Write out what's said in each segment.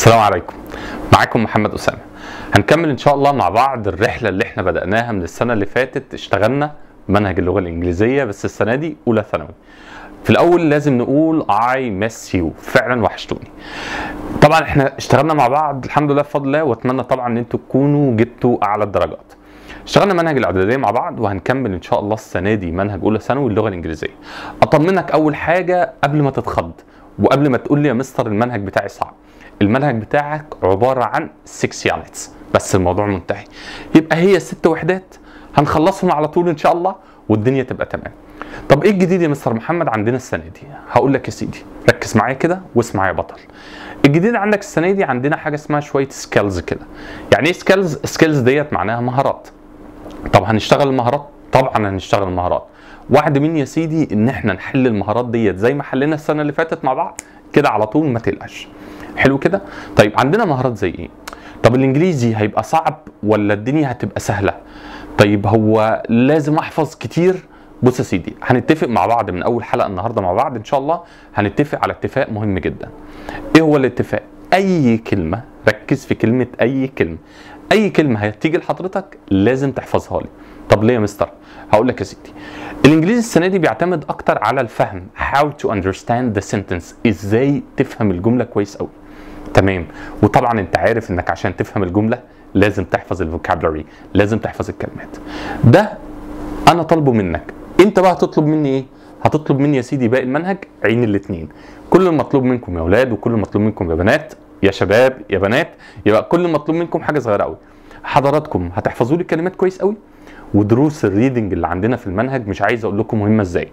السلام عليكم معاكم محمد أسامة هنكمل إن شاء الله مع بعض الرحلة اللي احنا بدأناها من السنة اللي فاتت اشتغلنا منهج اللغة الإنجليزية بس السنة دي أولى ثانوي في الأول لازم نقول I miss you فعلا وحشتوني طبعا احنا اشتغلنا مع بعض الحمد لله بفضل الله واتمنى طبعا ان انتوا تكونوا جبتوا اعلى الدرجات اشتغلنا منهج الاعداديه مع بعض وهنكمل ان شاء الله السنه دي منهج اولى ثانوي اللغه الانجليزيه اطمنك اول حاجه قبل ما تتخض وقبل ما تقول لي يا مستر المنهج بتاعي صعب المنهج بتاعك عباره عن 6 يونتس بس الموضوع منتهي يبقى هي ست وحدات هنخلصهم على طول ان شاء الله والدنيا تبقى تمام طب ايه الجديد يا مستر محمد عندنا السنه دي هقول لك يا سيدي ركز معايا كده واسمع يا بطل الجديد عندك السنه دي عندنا حاجه اسمها شويه سكيلز كده يعني ايه سكيلز سكيلز ديت معناها مهارات طب هنشتغل المهارات طبعا هنشتغل المهارات وعد مني يا سيدي ان احنا نحل المهارات ديت زي ما حلينا السنه اللي فاتت مع بعض كده على طول ما تقلقش حلو كده طيب عندنا مهارات زي ايه طب الانجليزي هيبقى صعب ولا الدنيا هتبقى سهله طيب هو لازم احفظ كتير بص يا سيدي هنتفق مع بعض من اول حلقه النهارده مع بعض ان شاء الله هنتفق على اتفاق مهم جدا ايه هو الاتفاق اي كلمه ركز في كلمه اي كلمه اي كلمه هتيجي لحضرتك لازم تحفظها لي طب ليه يا مستر هقول لك يا سيدي الانجليزي السنه دي بيعتمد اكتر على الفهم how to understand the sentence ازاي تفهم الجمله كويس قوي تمام وطبعا انت عارف انك عشان تفهم الجمله لازم تحفظ الفوكابلري لازم تحفظ الكلمات ده انا طالبه منك انت بقى هتطلب مني ايه هتطلب مني يا سيدي باقي المنهج عين الاثنين كل المطلوب منكم يا اولاد وكل المطلوب منكم يا بنات يا شباب يا بنات يبقى كل المطلوب منكم حاجه صغيره قوي حضراتكم هتحفظوا لي الكلمات كويس قوي ودروس الريدنج اللي عندنا في المنهج مش عايز اقول لكم مهمه ازاي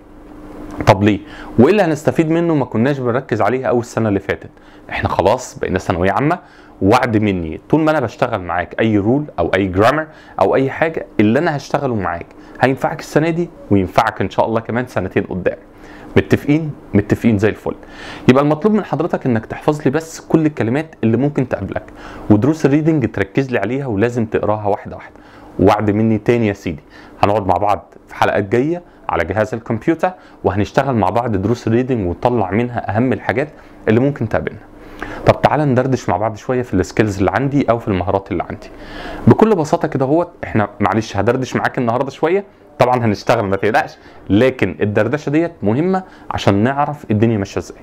طب ليه وايه اللي هنستفيد منه ما كناش بنركز عليها اول السنه اللي فاتت احنا خلاص بقينا ثانويه عامه وعد مني طول ما انا بشتغل معاك اي رول او اي جرامر او اي حاجه اللي انا هشتغله معاك هينفعك السنه دي وينفعك ان شاء الله كمان سنتين قدام متفقين متفقين زي الفل يبقى المطلوب من حضرتك انك تحفظ لي بس كل الكلمات اللي ممكن تقابلك ودروس الريدنج تركز لي عليها ولازم تقراها واحده واحده وعد مني تاني يا سيدي هنقعد مع بعض في حلقات جايه على جهاز الكمبيوتر وهنشتغل مع بعض دروس الريدنج ونطلع منها اهم الحاجات اللي ممكن تقابلنا طب تعالى ندردش مع بعض شويه في السكيلز اللي عندي او في المهارات اللي عندي بكل بساطه كده هو احنا معلش هدردش معاك النهارده شويه طبعا هنشتغل ما تقلقش لكن الدردشه ديت مهمه عشان نعرف الدنيا ماشيه ازاي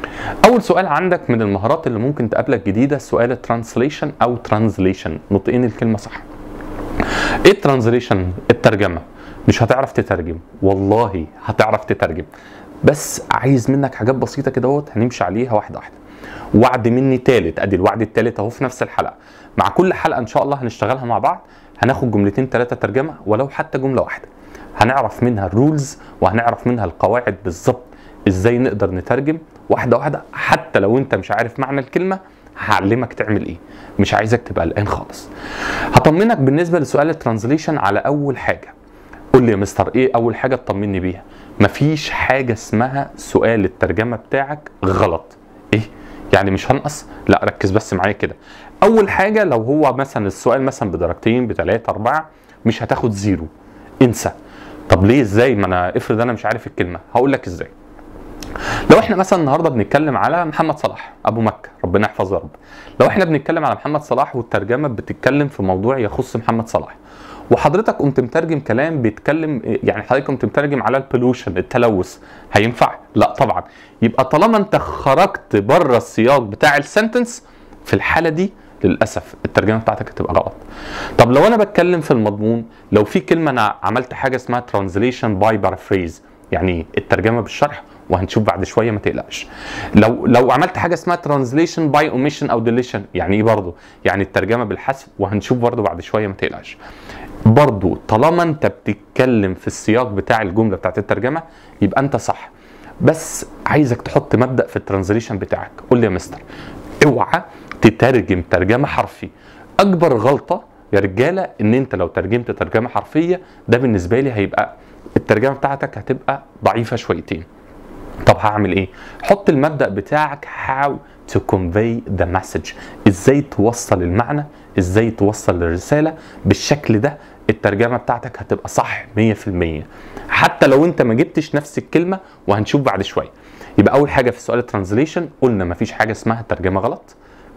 اول سؤال عندك من المهارات اللي ممكن تقابلك جديده سؤال الترانسليشن او ترانزليشن نطقين الكلمه صح ايه الترانزليشن الترجمه مش هتعرف تترجم والله هتعرف تترجم بس عايز منك حاجات بسيطه كده اهوت هنمشي عليها واحده واحده وعد مني تالت ادي الوعد التالت اهو في نفس الحلقه مع كل حلقه ان شاء الله هنشتغلها مع بعض هناخد جملتين ثلاثه ترجمه ولو حتى جمله واحده هنعرف منها الرولز وهنعرف منها القواعد بالظبط ازاي نقدر نترجم واحده واحده حتى لو انت مش عارف معنى الكلمه هعلمك تعمل ايه مش عايزك تبقى قلقان خالص هطمنك بالنسبه لسؤال الترانزليشن على اول حاجه قول لي يا مستر ايه اول حاجه تطمني بيها مفيش حاجه اسمها سؤال الترجمه بتاعك غلط ايه يعني مش هنقص لا ركز بس معايا كده اول حاجه لو هو مثلا السؤال مثلا بدرجتين بثلاثه اربعه مش هتاخد زيرو انسى طب ليه ازاي ما انا افرض انا مش عارف الكلمه هقول لك ازاي لو احنا مثلا النهارده بنتكلم على محمد صلاح ابو مكه ربنا يحفظه يا رب لو احنا بنتكلم على محمد صلاح والترجمه بتتكلم في موضوع يخص محمد صلاح وحضرتك قمت مترجم كلام بيتكلم يعني حضرتك قمت مترجم على البولوشن التلوث هينفع لا طبعا يبقى طالما انت خرجت بره السياق بتاع السنتنس في الحاله دي للاسف الترجمه بتاعتك هتبقى غلط طب لو انا بتكلم في المضمون لو في كلمه انا عملت حاجه اسمها ترانزليشن باي بارافريز يعني الترجمه بالشرح وهنشوف بعد شويه ما تقلقش لو لو عملت حاجه اسمها ترانزليشن باي اوميشن او ديليشن يعني ايه برضه يعني الترجمه بالحذف وهنشوف برضه بعد شويه ما تقلقش برضه طالما انت بتتكلم في السياق بتاع الجمله بتاعت الترجمه يبقى انت صح بس عايزك تحط مبدا في الترانزليشن بتاعك قول لي يا مستر اوعى تترجم ترجمه حرفي اكبر غلطه يا رجاله ان انت لو ترجمت ترجمه حرفيه ده بالنسبه لي هيبقى الترجمه بتاعتك هتبقى ضعيفه شويتين طب هعمل ايه حط المبدا بتاعك how to convey the message ازاي توصل المعنى ازاي توصل الرساله بالشكل ده الترجمه بتاعتك هتبقى صح 100% حتى لو انت ما جبتش نفس الكلمه وهنشوف بعد شويه يبقى اول حاجه في سؤال الترانزليشن قلنا مفيش حاجه اسمها ترجمه غلط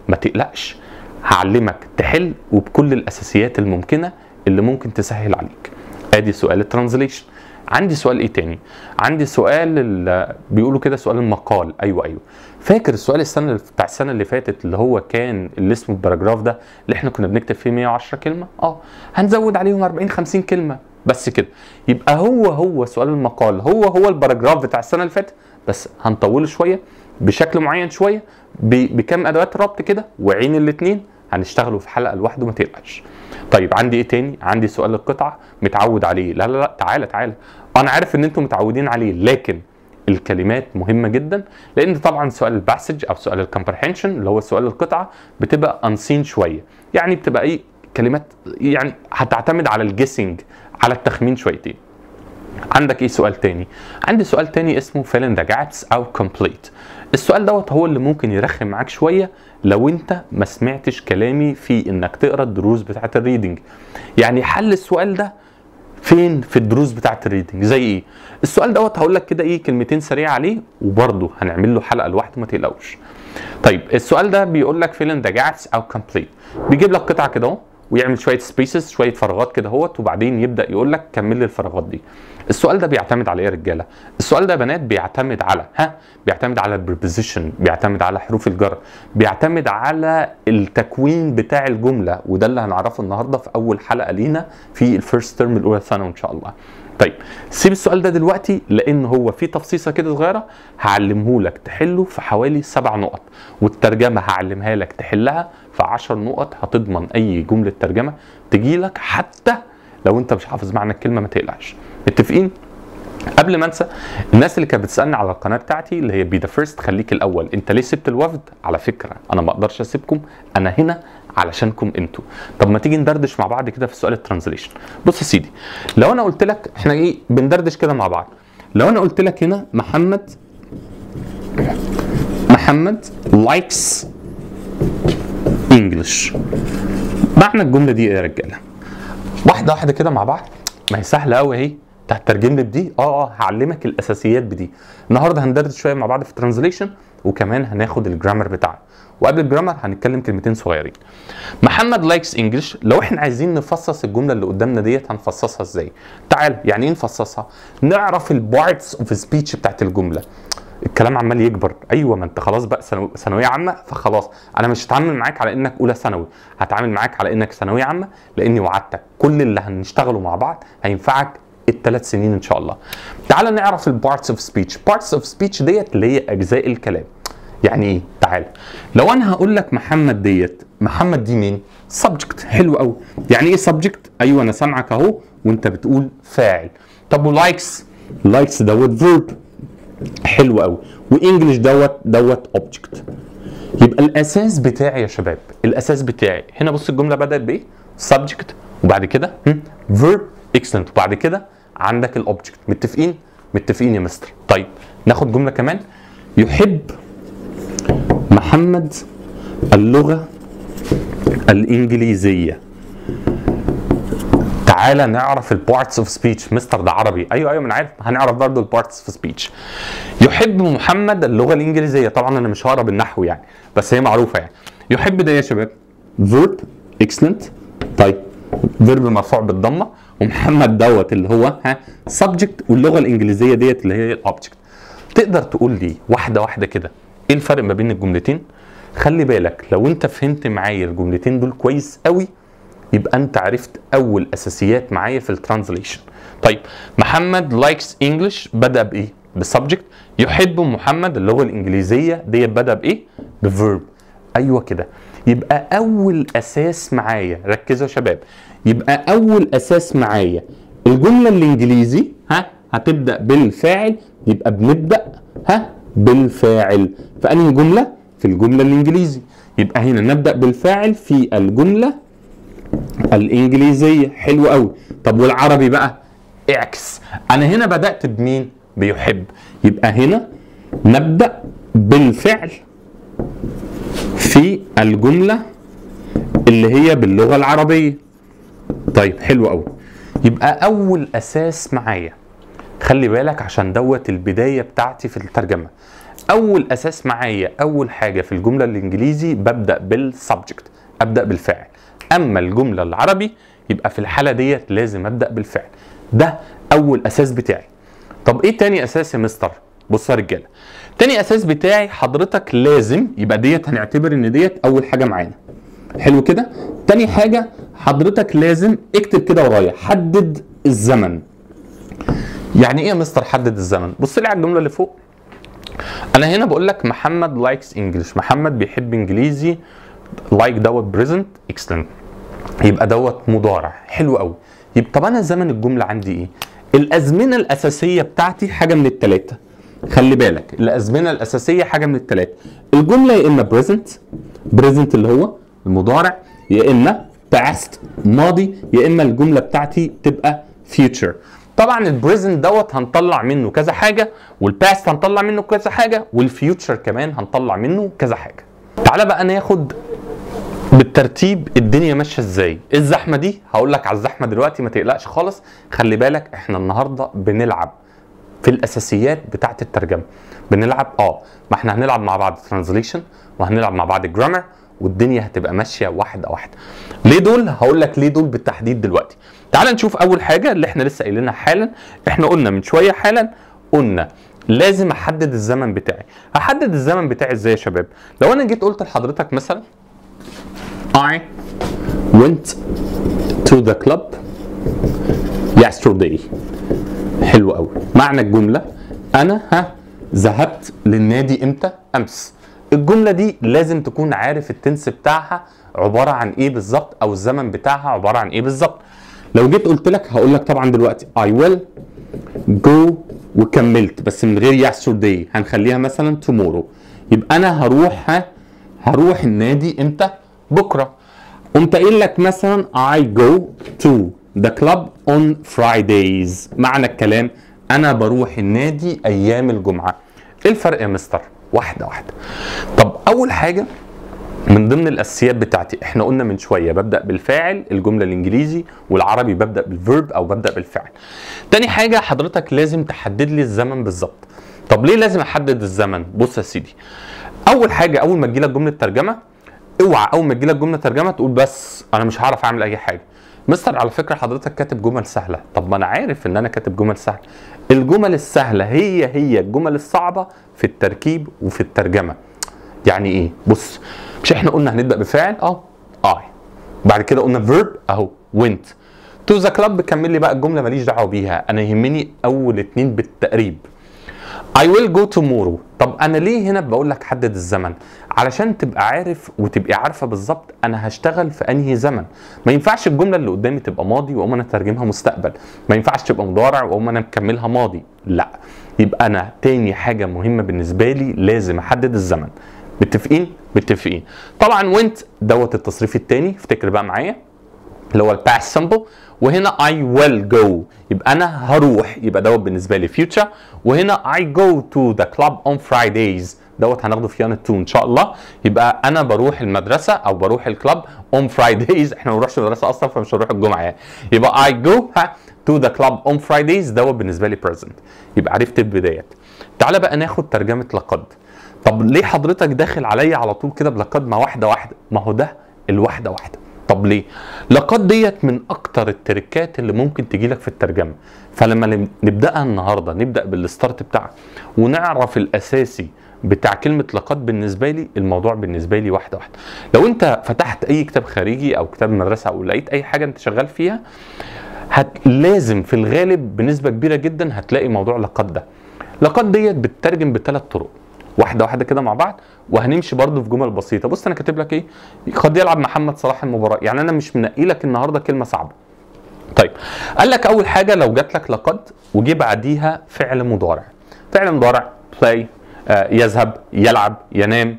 ما تقلقش هعلمك تحل وبكل الاساسيات الممكنه اللي ممكن تسهل عليك ادي سؤال الترانزليشن عندي سؤال ايه تاني عندي سؤال ال- بيقولوا كده سؤال المقال ايوه ايوه فاكر السؤال السنه اللي- بتاع السنه اللي فاتت اللي هو كان اللي اسمه الباراجراف ده اللي احنا كنا بنكتب فيه 110 كلمه اه هنزود عليهم 40 50 كلمه بس كده يبقى هو هو سؤال المقال هو هو الباراجراف بتاع السنه اللي فاتت بس هنطوله شويه بشكل معين شويه ب- بكم ادوات ربط كده وعين الاثنين هنشتغلوا في حلقه لوحده ما تقلقش طيب عندي ايه تاني عندي سؤال القطعه متعود عليه لا لا لا تعالى تعالى انا عارف ان انتم متعودين عليه لكن الكلمات مهمه جدا لان طبعا سؤال الباسج او سؤال الكمبرهنشن اللي هو سؤال القطعه بتبقى انسين شويه يعني بتبقى ايه كلمات يعني هتعتمد على الجيسنج على التخمين شويتين عندك ايه سؤال تاني عندي سؤال تاني اسمه fill in the gaps او complete السؤال دوت هو اللي ممكن يرخم معاك شويه لو انت ما سمعتش كلامي في انك تقرا الدروس بتاعه الريدنج يعني حل السؤال ده فين في الدروس بتاعه الريدنج زي ايه السؤال دوت هقول لك كده ايه كلمتين سريع عليه وبرضه هنعمل له حلقه لوحده ما تقلقوش طيب السؤال ده بيقول لك fill in the gaps او complete بيجيب لك قطعه كده اهو ويعمل شويه سبيسز شويه فراغات كده اهوت وبعدين يبدا يقول لك كمل لي الفراغات دي السؤال ده بيعتمد على ايه يا رجاله السؤال ده يا بنات بيعتمد على ها بيعتمد على البريبوزيشن بيعتمد على حروف الجر بيعتمد على التكوين بتاع الجمله وده اللي هنعرفه النهارده في اول حلقه لينا في الفيرست ترم الاولى ثانوي ان شاء الله طيب سيب السؤال ده دلوقتي لان هو في تفصيصه كده صغيره هعلمه لك تحله في حوالي سبع نقط والترجمه هعلمها لك تحلها في 10 نقط هتضمن اي جمله ترجمه تجي لك حتى لو انت مش حافظ معنى الكلمه ما تقلقش متفقين قبل ما انسى الناس اللي كانت بتسالني على القناه بتاعتي اللي هي بي ذا فيرست خليك الاول انت ليه سبت الوفد على فكره انا ما اقدرش اسيبكم انا هنا علشانكم انتوا طب ما تيجي ندردش مع بعض كده في سؤال الترانزليشن بص يا سيدي لو انا قلت لك احنا ايه بندردش كده مع بعض لو انا قلت لك هنا محمد محمد لايكس انجلش معنى الجمله دي ايه يا رجاله واحده واحده كده مع بعض ما هي سهله قوي اهي انت هتترجم لي بدي اه اه هعلمك الاساسيات بدي النهارده هندردش شويه مع بعض في الترانزليشن وكمان هناخد الجرامر بتاعنا وقبل الجرامر هنتكلم كلمتين صغيرين محمد لايكس انجلش لو احنا عايزين نفصص الجمله اللي قدامنا ديت هنفصصها ازاي تعال يعني ايه نفصصها نعرف البارتس اوف سبيتش بتاعت الجمله الكلام عمال يكبر ايوه ما انت خلاص بقى ثانو- ثانويه عامه فخلاص انا مش هتعامل معاك على انك اولى ثانوي هتعامل معاك على انك ثانويه عامه لاني وعدتك كل اللي هنشتغله مع بعض هينفعك الثلاث سنين ان شاء الله تعال نعرف البارتس اوف سبيتش بارتس اوف سبيتش ديت اللي هي اجزاء الكلام يعني ايه تعال لو انا هقول لك محمد ديت محمد دي مين سبجكت حلو قوي يعني ايه سبجكت ايوه انا سامعك اهو وانت بتقول فاعل طب ولايكس لايكس دوت فيرب حلو قوي وانجلش دوت دوت اوبجكت يبقى الاساس بتاعي يا شباب الاساس بتاعي هنا بص الجمله بدات بايه سبجكت وبعد كده فيرب اكسلنت وبعد كده عندك الاوبجكت متفقين متفقين يا مستر طيب ناخد جمله كمان يحب محمد اللغه الانجليزيه تعالى نعرف البارتس اوف سبيتش مستر ده عربي ايوه ايوه ما انا عارف هنعرف برضه البارتس اوف سبيتش يحب محمد اللغه الانجليزيه طبعا انا مش هقرا بالنحو يعني بس هي معروفه يعني يحب ده يا شباب فيرب اكسلنت طيب فيرب مرفوع بالضمه ومحمد دوت اللي هو ها سبجكت واللغه الانجليزيه ديت اللي هي الاوبجكت تقدر تقول لي واحده واحده كده ايه الفرق ما بين الجملتين خلي بالك لو انت فهمت معايا الجملتين دول كويس قوي يبقى انت عرفت اول اساسيات معايا في الترانزليشن طيب محمد لايكس انجلش بدا بايه بسبجكت يحب محمد اللغه الانجليزيه ديت بدا بايه بفيرب ايوه كده يبقى اول اساس معايا ركزوا يا شباب يبقى اول اساس معايا الجمله الانجليزي ها هتبدا بالفاعل يبقى بنبدا ها بالفاعل في انهي جمله في الجمله الانجليزي يبقى هنا نبدا بالفاعل في الجمله الانجليزيه حلو قوي طب والعربي بقى اعكس انا هنا بدات بمين بيحب يبقى هنا نبدا بالفعل في الجمله اللي هي باللغه العربيه طيب حلو قوي يبقى اول اساس معايا خلي بالك عشان دوت البدايه بتاعتي في الترجمه اول اساس معايا اول حاجه في الجمله الانجليزي ببدا بالسبجكت ابدا بالفعل اما الجمله العربي يبقى في الحاله ديت لازم ابدا بالفعل ده اول اساس بتاعي طب ايه تاني اساس يا مستر بص يا رجاله تاني اساس بتاعي حضرتك لازم يبقى ديت هنعتبر ان ديت اول حاجه معانا حلو كده تاني حاجه حضرتك لازم اكتب كده ورايا حدد الزمن يعني ايه يا مستر حدد الزمن بص لي على الجمله اللي فوق انا هنا بقول لك محمد لايكس انجلش محمد بيحب انجليزي لايك دوت بريزنت اكسلنت يبقى دوت مضارع حلو قوي يبقى طب انا زمن الجمله عندي ايه الازمنه الاساسيه بتاعتي حاجه من الثلاثه خلي بالك الازمنه الاساسيه حاجه من الثلاثه الجمله يا اما بريزنت بريزنت اللي هو المضارع يا اما باست ماضي يا اما الجمله بتاعتي تبقى فيوتشر طبعا البريزنت دوت هنطلع منه كذا حاجه والباست هنطلع منه كذا حاجه والفيوتشر كمان هنطلع منه كذا حاجه تعالى بقى ناخد بالترتيب الدنيا ماشيه ازاي الزحمه دي هقول لك على الزحمه دلوقتي ما تقلقش خالص خلي بالك احنا النهارده بنلعب في الاساسيات بتاعه الترجمه بنلعب اه ما احنا هنلعب مع بعض ترانزليشن وهنلعب مع بعض جرامر والدنيا هتبقى ماشيه واحده واحده ليه دول هقول لك ليه دول بالتحديد دلوقتي تعال نشوف اول حاجه اللي احنا لسه قايلينها حالا احنا قلنا من شويه حالا قلنا لازم احدد الزمن بتاعي احدد الزمن بتاعي ازاي يا شباب لو انا جيت قلت لحضرتك مثلا I went to the club yesterday حلو قوي معنى الجمله انا ها ذهبت للنادي امتى امس الجمله دي لازم تكون عارف التنس بتاعها عباره عن ايه بالظبط او الزمن بتاعها عباره عن ايه بالظبط لو جيت قلت لك هقول لك طبعا دلوقتي I will go وكملت بس من غير yesterday هنخليها مثلا tomorrow يبقى انا هروح ها هروح النادي امتى بكره قمت قايل لك مثلا I go to the club on Fridays معنى الكلام انا بروح النادي ايام الجمعه ايه الفرق يا مستر واحده واحده طب اول حاجه من ضمن الاساسيات بتاعتي احنا قلنا من شويه ببدا بالفاعل الجمله الانجليزي والعربي ببدا بالفيرب او ببدا بالفعل تاني حاجه حضرتك لازم تحدد لي الزمن بالظبط طب ليه لازم احدد الزمن بص يا سيدي اول حاجه اول ما تجيلك جمله ترجمه اوعى اول ما تجيلك جمله ترجمه تقول بس انا مش هعرف اعمل اي حاجه مستر على فكره حضرتك كاتب جمل سهله طب ما انا عارف ان انا كاتب جمل سهله الجمل السهله هي هي الجمل الصعبه في التركيب وفي الترجمه يعني ايه بص مش احنا قلنا هنبدا بفعل اه اي بعد كده قلنا فيرب اهو went تو ذا كلاب كمل لي بقى الجمله ماليش دعوه بيها انا يهمني اول اتنين بالتقريب I will go tomorrow طب انا ليه هنا بقول لك حدد الزمن علشان تبقى عارف وتبقى عارفه بالظبط انا هشتغل في انهي زمن ما ينفعش الجمله اللي قدامي تبقى ماضي واقوم انا اترجمها مستقبل ما ينفعش تبقى مضارع واقوم انا مكملها ماضي لا يبقى انا تاني حاجه مهمه بالنسبه لي لازم احدد الزمن متفقين متفقين طبعا وانت دوت التصريف التاني افتكر بقى معايا اللي هو الباست سمبل وهنا I will go يبقى انا هروح يبقى دوت بالنسبه لي future وهنا I go to the club on Fridays دوت هناخده في يونت 2 ان شاء الله يبقى انا بروح المدرسه او بروح الكلاب on Fridays احنا ما بنروحش المدرسه اصلا فمش هنروح الجمعه يعني يبقى I go ها to the club on Fridays دوت بالنسبه لي present يبقى عرفت البدايات تعالى بقى ناخد ترجمه لقد طب ليه حضرتك داخل عليا على طول كده بلقد ما واحده واحده ما هو ده الواحده واحده طب ليه لقد ديت من اكتر التركات اللي ممكن تجي لك في الترجمه فلما نب- نبداها النهارده نبدا بالستارت بتاعك ونعرف الاساسي بتاع كلمه لقد بالنسبه لي الموضوع بالنسبه لي واحده واحده لو انت فتحت اي كتاب خارجي او كتاب مدرسه او لقيت اي حاجه انت شغال فيها هت لازم في الغالب بنسبه كبيره جدا هتلاقي موضوع لقد ده لقد ديت بتترجم بثلاث طرق واحده واحده كده مع بعض وهنمشي برضو في جمل بسيطه بص انا كاتب لك ايه قد يلعب محمد صلاح المباراه يعني انا مش منقي لك النهارده كلمه صعبه طيب قال لك اول حاجه لو جات لك لقد وجي بعديها فعل مضارع فعل مضارع play آه يذهب يلعب ينام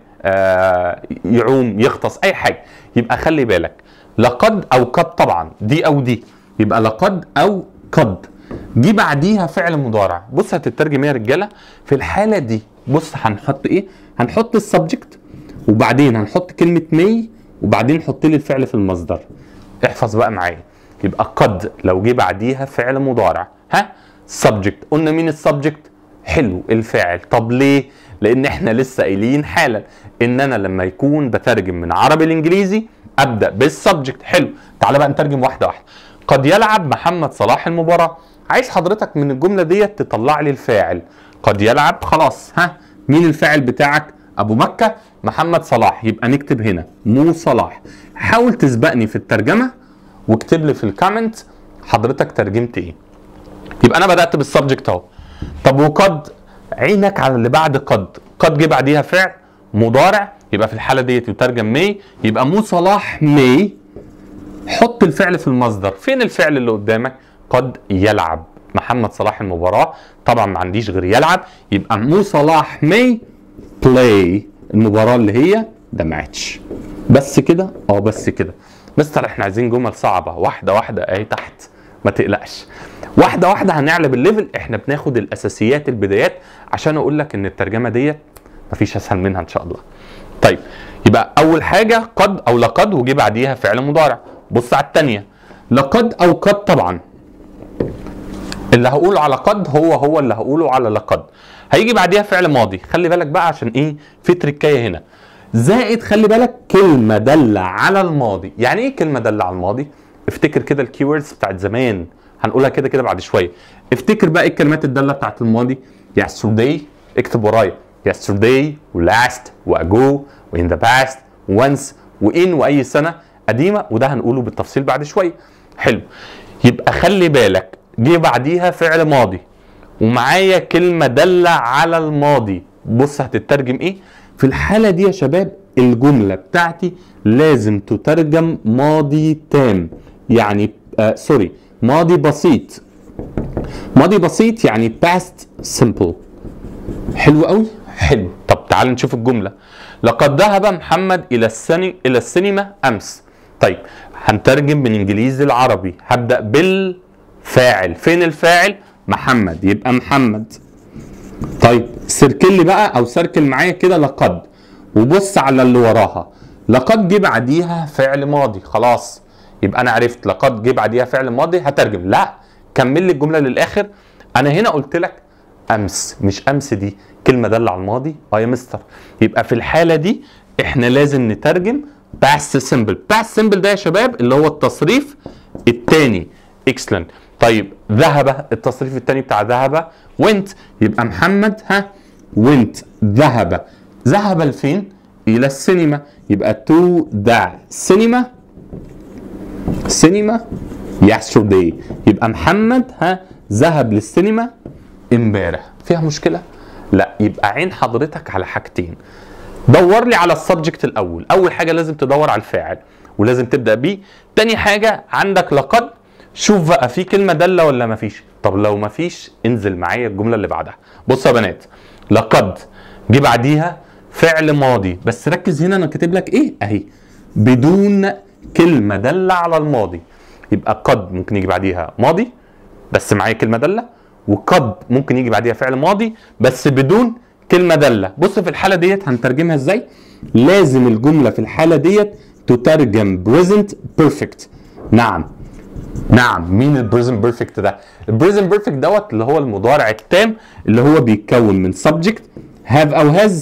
آه يعوم يغطس اي حاجه يبقى خلي بالك لقد او قد طبعا دي او دي يبقى لقد او قد جه بعديها فعل مضارع بص هتترجم ايه يا رجاله في الحاله دي بص هنحط ايه هنحط السبجكت وبعدين هنحط كلمه مي وبعدين نحط لي الفعل في المصدر احفظ بقى معايا يبقى قد لو جه بعديها فعل مضارع ها subject قلنا مين السبجكت حلو الفاعل طب ليه لان احنا لسه قايلين حالا ان انا لما يكون بترجم من عربي لانجليزي ابدا بالسبجكت حلو تعال بقى نترجم واحده واحده قد يلعب محمد صلاح المباراه عايز حضرتك من الجمله ديت تطلع لي الفاعل قد يلعب خلاص ها مين الفاعل بتاعك ابو مكه محمد صلاح يبقى نكتب هنا مو صلاح حاول تسبقني في الترجمه واكتب لي في الكومنت حضرتك ترجمت ايه يبقى انا بدات بالسبجكت اهو طب وقد عينك على اللي بعد قد قد جه بعديها فعل مضارع يبقى في الحاله ديت يترجم مي يبقى مو صلاح مي حط الفعل في المصدر فين الفعل اللي قدامك قد يلعب محمد صلاح المباراة طبعا ما عنديش غير يلعب يبقى مو صلاح مي بلاي المباراة اللي هي ده ماتش بس كده اه بس كده مستر احنا عايزين جمل صعبة واحدة واحدة اهي تحت ما تقلقش واحدة واحدة هنعلى الليفل احنا بناخد الاساسيات البدايات عشان اقول لك ان الترجمة ديت مفيش اسهل منها ان شاء الله طيب يبقى اول حاجة قد او لقد وجي بعديها فعل مضارع بص على الثانية لقد او قد طبعا اللي هقوله على قد هو هو اللي هقوله على لقد هيجي بعديها فعل ماضي خلي بالك بقى عشان ايه في تركايه هنا زائد خلي بالك كلمه داله على الماضي يعني ايه كلمه داله على الماضي افتكر كده الكيوردز بتاعت زمان هنقولها كده كده بعد شويه افتكر بقى ايه الكلمات الداله بتاعت الماضي yesterday اكتب ورايا yesterday ولast واجو وin the past once وان واي سنه قديمه وده هنقوله بالتفصيل بعد شويه حلو يبقى خلي بالك جه بعديها فعل ماضي ومعايا كلمة دالة على الماضي بص هتترجم ايه في الحالة دي يا شباب الجملة بتاعتي لازم تترجم ماضي تام يعني آه سوري ماضي بسيط ماضي بسيط يعني past simple حلو قوي حلو طب تعال نشوف الجملة لقد ذهب محمد إلى السني إلى السينما أمس طيب هنترجم من إنجليزي لعربي هبدأ بالفاعل فين الفاعل محمد يبقى محمد طيب سيركل لي بقى او سيركل معايا كده لقد وبص على اللي وراها لقد جه بعديها فعل ماضي خلاص يبقى انا عرفت لقد جه بعديها فعل ماضي هترجم لا كمل لي الجمله للاخر انا هنا قلت لك امس مش امس دي كلمه داله على الماضي اه يا مستر يبقى في الحاله دي احنا لازم نترجم past simple past simple ده يا شباب اللي هو التصريف الثاني excellent طيب ذهب التصريف الثاني بتاع ذهب went يبقى محمد ها went ذهب ذهب لفين الى السينما يبقى to the cinema سينما yesterday يبقى محمد ها ذهب للسينما امبارح فيها مشكله لا يبقى عين حضرتك على حاجتين دور لي على السبجكت الاول اول حاجه لازم تدور على الفاعل ولازم تبدا بيه تاني حاجه عندك لقد شوف بقى في كلمه داله ولا مفيش طب لو مفيش انزل معايا الجمله اللي بعدها بصوا يا بنات لقد جه بعديها فعل ماضي بس ركز هنا انا كاتب لك ايه اهي بدون كلمه داله على الماضي يبقى قد ممكن يجي بعديها ماضي بس معايا كلمه داله وقد ممكن يجي بعديها فعل ماضي بس بدون كلمه داله بص في الحاله ديت هنترجمها ازاي لازم الجمله في الحاله ديت تترجم present perfect نعم نعم مين البريزن بيرفكت ده البريزن بيرفكت دوت اللي هو المضارع التام اللي هو بيتكون من subject have او has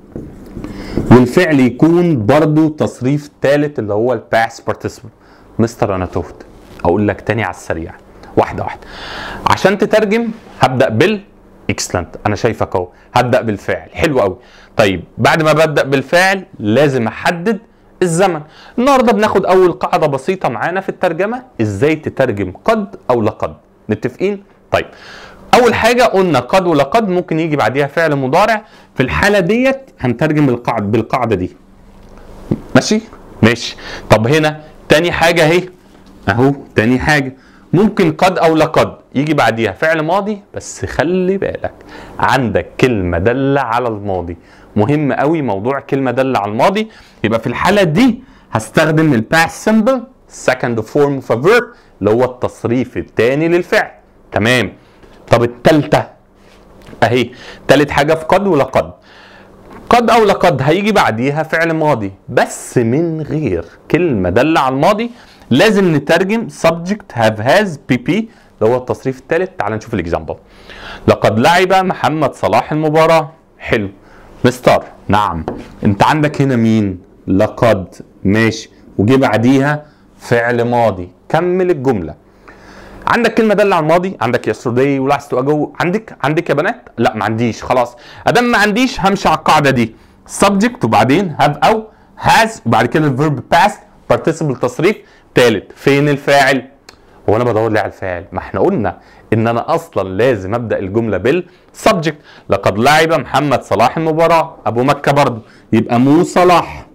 والفعل يكون برضو تصريف ثالث اللي هو الباست participle مستر انا تهت اقول لك تاني على السريع واحده واحده عشان تترجم هبدا بال اكسلنت انا شايفك اهو هبدا بالفعل حلو قوي طيب بعد ما ببدا بالفعل لازم احدد الزمن النهارده بناخد اول قاعده بسيطه معانا في الترجمه ازاي تترجم قد او لقد متفقين طيب اول حاجه قلنا قد ولقد ممكن يجي بعديها فعل مضارع في الحاله ديت هنترجم القاعده بالقاعده دي ماشي ماشي طب هنا تاني حاجه اهي اهو تاني حاجه ممكن قد او لقد يجي بعديها فعل ماضي بس خلي بالك عندك كلمه داله على الماضي مهم قوي موضوع كلمه داله على الماضي يبقى في الحاله دي هستخدم الباست سمبل second form of a verb اللي هو التصريف الثاني للفعل تمام طب الثالثه اهي ثالث حاجه في قد ولقد قد او لقد هيجي بعديها فعل ماضي بس من غير كلمه داله على الماضي لازم نترجم subject have has pp اللي هو التصريف الثالث تعال نشوف الاكزامبل لقد لعب محمد صلاح المباراه حلو مستر نعم انت عندك هنا مين لقد ماشي وجي بعديها فعل ماضي كمل الجمله عندك كلمه دل على الماضي عندك يسترداي ولاست تو اجو عندك عندك يا بنات لا ما عنديش خلاص ادام ما عنديش همشي على القاعده دي subject وبعدين have او has وبعد كده الفيرب past participle تصريف ثالث فين الفاعل هو انا بدور ليه على الفاعل ما احنا قلنا ان انا اصلا لازم ابدا الجمله بالسبجكت لقد لعب محمد صلاح المباراه ابو مكه برضه يبقى مو صلاح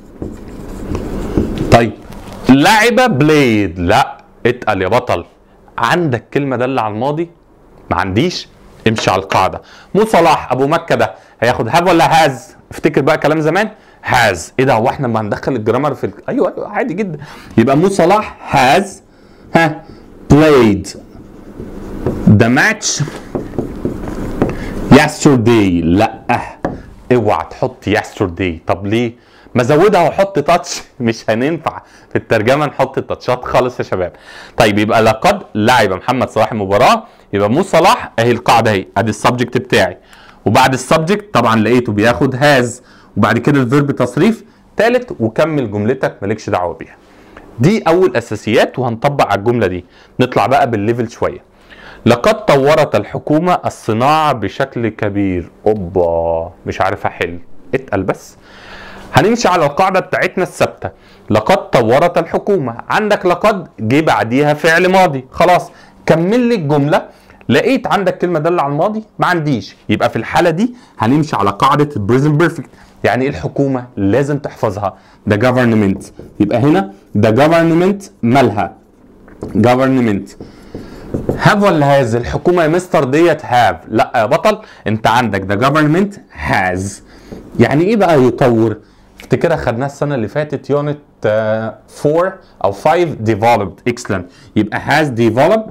طيب لعب بليد لا اتقل يا بطل عندك كلمه دل على الماضي ما عنديش امشي على القاعده مو صلاح ابو مكه ده هياخد هاف ولا هاز افتكر بقى كلام زمان هاز ايه ده هو احنا ما هندخل الجرامر في ال... ايوه ايوه عادي جدا يبقى مو صلاح هاز ها played the match yesterday لا اوعى تحط yesterday طب ليه ما زودها وحط تاتش مش هننفع في الترجمه نحط التاتشات خالص يا شباب طيب يبقى لقد لعب محمد صلاح المباراه يبقى مو صلاح اهي القاعده اهي ادي السبجكت بتاعي وبعد السبجكت طبعا لقيته بياخد هاز وبعد كده الفيرب تصريف ثالث وكمل جملتك مالكش دعوه بيها دي اول اساسيات وهنطبق على الجمله دي نطلع بقى بالليفل شويه لقد طورت الحكومه الصناعه بشكل كبير اوبا مش عارف احل اتقل بس هنمشي على القاعده بتاعتنا الثابته لقد طورت الحكومه عندك لقد جه بعديها فعل ماضي خلاص كمل لي الجمله لقيت عندك كلمه داله على الماضي ما عنديش يبقى في الحاله دي هنمشي على قاعده البريزنت بيرفكت يعني ايه الحكومه لازم تحفظها ده government يبقى هنا ده government مالها government هاف ولا هاز الحكومه يا مستر ديت هاف لا يا بطل انت عندك ده government هاز يعني ايه بقى يطور افتكرها خدناها السنه اللي فاتت يونت 4 او 5 developed excellent يبقى has developed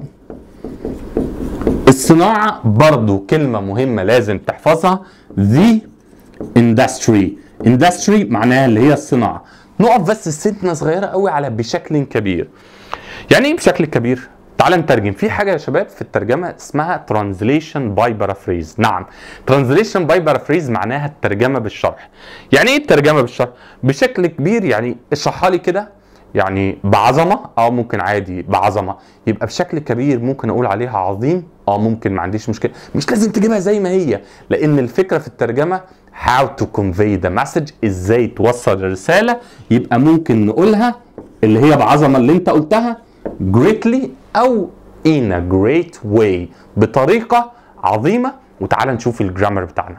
الصناعه برضو كلمه مهمه لازم تحفظها the industry industry معناها اللي هي الصناعه نقف بس السنه صغيره قوي على بشكل كبير يعني ايه بشكل كبير تعال نترجم في حاجه يا شباب في الترجمه اسمها translation by paraphrase نعم translation by paraphrase معناها الترجمه بالشرح يعني ايه الترجمه بالشرح بشكل كبير يعني اشرحها لي كده يعني بعظمه اه ممكن عادي بعظمه يبقى بشكل كبير ممكن اقول عليها عظيم اه ممكن ما عنديش مشكله مش لازم تجيبها زي ما هي لان الفكره في الترجمه how to convey the message ازاي توصل الرساله يبقى ممكن نقولها اللي هي بعظمه اللي انت قلتها greatly او in a great way بطريقه عظيمه وتعالى نشوف الجرامر بتاعنا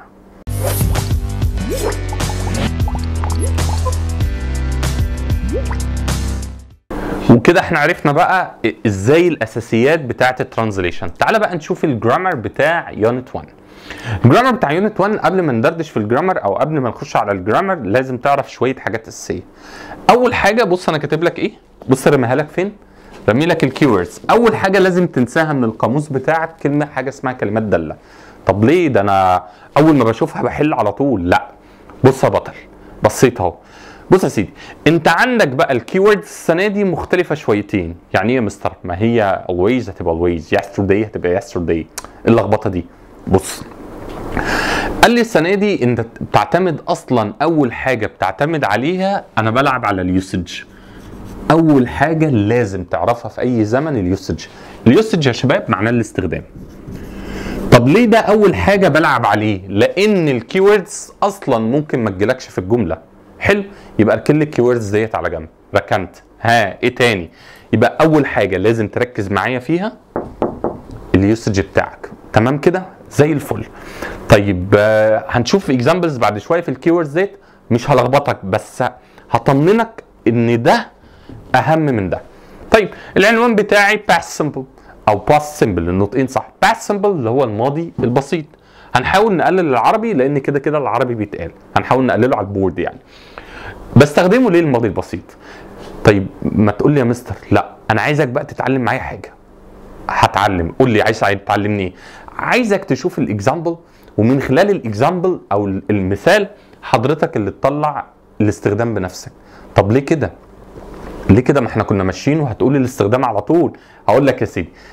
وكده احنا عرفنا بقى ازاي الاساسيات بتاعه الترانزليشن تعالى بقى نشوف الجرامر بتاع يونت 1 الجرامر بتاع يونت 1 قبل ما ندردش في الجرامر او قبل ما نخش على الجرامر لازم تعرف شويه حاجات اساسيه اول حاجه بص انا كاتب لك ايه بص رميها لك فين رمي لك الكيوردز اول حاجه لازم تنساها من القاموس بتاعك كلمه حاجه اسمها كلمات داله طب ليه ده انا اول ما بشوفها بحل على طول لا بص يا بطل بصيت اهو بص يا سيدي انت عندك بقى الكيوردز السنه دي مختلفه شويتين يعني ايه يا مستر ما هي always هتبقى always yesterday هتبقى yesterday اللخبطه دي بص قال لي السنه دي انت بتعتمد اصلا اول حاجه بتعتمد عليها انا بلعب على اليوسج اول حاجه لازم تعرفها في اي زمن اليوسج اليوسج يا شباب معناه الاستخدام طب ليه ده اول حاجه بلعب عليه لان الكيوردز اصلا ممكن ما تجيلكش في الجمله حلو يبقى اركن الكيوردز ديت على جنب ركنت ها ايه تاني يبقى اول حاجه لازم تركز معايا فيها اليوسج بتاعك تمام كده زي الفل طيب آه، هنشوف اكزامبلز بعد شويه في الكيوردز ديت مش هلخبطك بس هطمنك ان ده اهم من ده طيب العنوان بتاعي past simple او past simple النطقين صح past simple اللي هو الماضي البسيط هنحاول نقلل العربي لان كده كده العربي بيتقال هنحاول نقلله على البورد يعني بستخدمه ليه الماضي البسيط طيب ما تقول لي يا مستر لا انا عايزك بقى تتعلم معايا حاجه هتعلم قول لي عايز تعلمني ايه عايزك تشوف الاكزامبل ومن خلال الاكزامبل او المثال حضرتك اللي تطلع الاستخدام بنفسك طب ليه كده ليه كده ما احنا كنا ماشيين وهتقول لي الاستخدام على طول هقول لك يا سيدي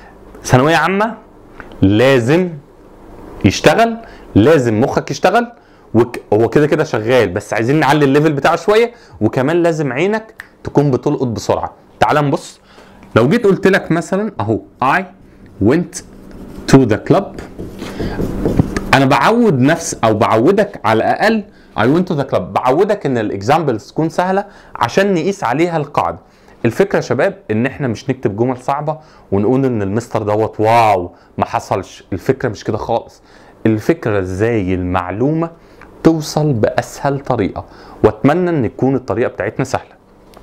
ثانويه عامه لازم يشتغل لازم مخك يشتغل وك... هو كده كده شغال بس عايزين نعلي الليفل بتاعه شويه وكمان لازم عينك تكون بتلقط بسرعه تعال نبص لو جيت قلت لك مثلا اهو I went to the club انا بعود نفس او بعودك على الاقل I went to the club بعودك ان الاكزامبلز تكون سهله عشان نقيس عليها القاعده الفكره يا شباب ان احنا مش نكتب جمل صعبه ونقول ان المستر دوت واو ما حصلش الفكره مش كده خالص الفكره ازاي المعلومه توصل باسهل طريقه واتمنى ان تكون الطريقه بتاعتنا سهله